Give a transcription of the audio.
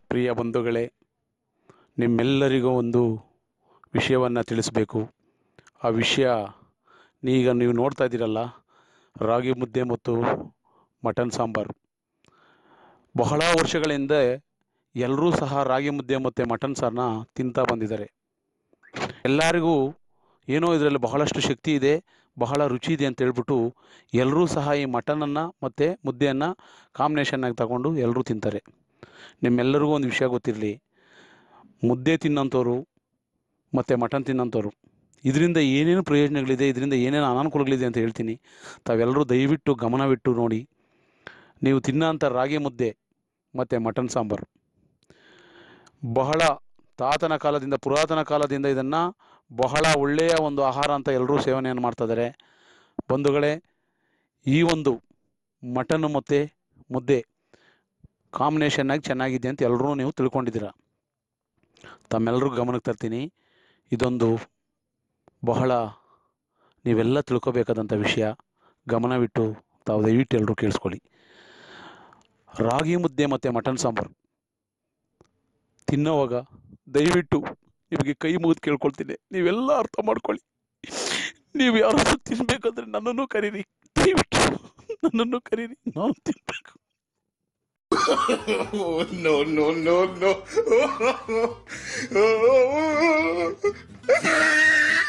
ಪ್ರಿಯ ಬಂಧುಗಳೇ ನಿಮ್ಮೆಲ್ಲರಿಗೂ ಒಂದು ವಿಷಯವನ್ನು ತಿಳಿಸಬೇಕು ಆ ವಿಷಯ ಈಗ ನೀವು ನೋಡ್ತಾ ಇದ್ದೀರಲ್ಲ ರಾಗಿ ಮುದ್ದೆ ಮತ್ತು ಮಟನ್ ಸಾಂಬಾರು ಬಹಳ ವರ್ಷಗಳ ಹಿಂದೆ ಎಲ್ಲರೂ ಸಹ ರಾಗಿ ಮುದ್ದೆ ಮತ್ತು ಮಟನ್ ಸಾರನ್ನ ತಿಂತಾ ಬಂದಿದ್ದಾರೆ ಎಲ್ಲರಿಗೂ ಏನೋ ಇದರಲ್ಲಿ ಬಹಳಷ್ಟು ಶಕ್ತಿ ಇದೆ ಬಹಳ ರುಚಿ ಇದೆ ಅಂತ ಹೇಳ್ಬಿಟ್ಟು ಎಲ್ಲರೂ ಸಹ ಈ ಮಟನನ್ನು ಮತ್ತು ಮುದ್ದೆಯನ್ನು ಕಾಂಬಿನೇಷನ್ನಾಗಿ ತಗೊಂಡು ಎಲ್ಲರೂ ತಿಂತಾರೆ ನಿಮ್ಮೆಲ್ಲರಿಗೂ ಒಂದು ವಿಷಯ ಗೊತ್ತಿರಲಿ ಮುದ್ದೆ ತಿನ್ನೋಂಥವ್ರು ಮತ್ತು ಮಟನ್ ತಿನ್ನೋಂಥವ್ರು ಇದರಿಂದ ಏನೇನು ಪ್ರಯೋಜನಗಳಿದೆ ಇದರಿಂದ ಏನೇನು ಅನಾನುಕೂಲಗಳಿದೆ ಅಂತ ಹೇಳ್ತೀನಿ ತಾವೆಲ್ಲರೂ ದಯವಿಟ್ಟು ಗಮನವಿಟ್ಟು ನೋಡಿ ನೀವು ತಿನ್ನೋಂಥ ರಾಗಿ ಮುದ್ದೆ ಮತ್ತು ಮಟನ್ ಸಾಂಬಾರು ಬಹಳ ತಾತನ ಕಾಲದಿಂದ ಪುರಾತನ ಕಾಲದಿಂದ ಇದನ್ನು ಬಹಳ ಒಳ್ಳೆಯ ಒಂದು ಆಹಾರ ಅಂತ ಎಲ್ಲರೂ ಸೇವನೆಯನ್ನು ಮಾಡ್ತಾಯಿದ್ದಾರೆ ಬಂಧುಗಳೇ ಈ ಒಂದು ಮಟನ್ ಮತ್ತು ಮುದ್ದೆ ಕಾಂಬಿನೇಷನ್ನಾಗಿ ಚೆನ್ನಾಗಿದೆ ಅಂತ ಎಲ್ಲರೂ ನೀವು ತಿಳ್ಕೊಂಡಿದ್ದೀರ ತಮ್ಮೆಲ್ಲರಿಗೂ ಗಮನಕ್ಕೆ ತರ್ತೀನಿ ಇದೊಂದು ಬಹಳ ನೀವೆಲ್ಲ ತಿಳ್ಕೊಬೇಕಾದಂಥ ವಿಷಯ ಗಮನವಿಟ್ಟು ತಾವು ದಯವಿಟ್ಟು ಎಲ್ಲರೂ ಕೇಳಿಸ್ಕೊಳ್ಳಿ ರಾಗಿ ಮುದ್ದೆ ಮತ್ತು ಮಟನ್ ಸಾಂಬಾರು ತಿನ್ನೋವಾಗ ದಯವಿಟ್ಟು ನಿಮಗೆ ಕೈ ಮುಗಿದು ಕೇಳ್ಕೊಳ್ತೀನಿ ನೀವೆಲ್ಲ ಅರ್ಥ ಮಾಡ್ಕೊಳ್ಳಿ ನೀವು ಯಾರಾದ್ರೂ ತಿನ್ಬೇಕಂದ್ರೆ ನನ್ನನ್ನು ಕರೀರಿ ದಯವಿಟ್ಟು ನನ್ನನ್ನು ಕರೀರಿ ನಾನು ತಿನ್ಬೇಕು Oh, no, no, no, no.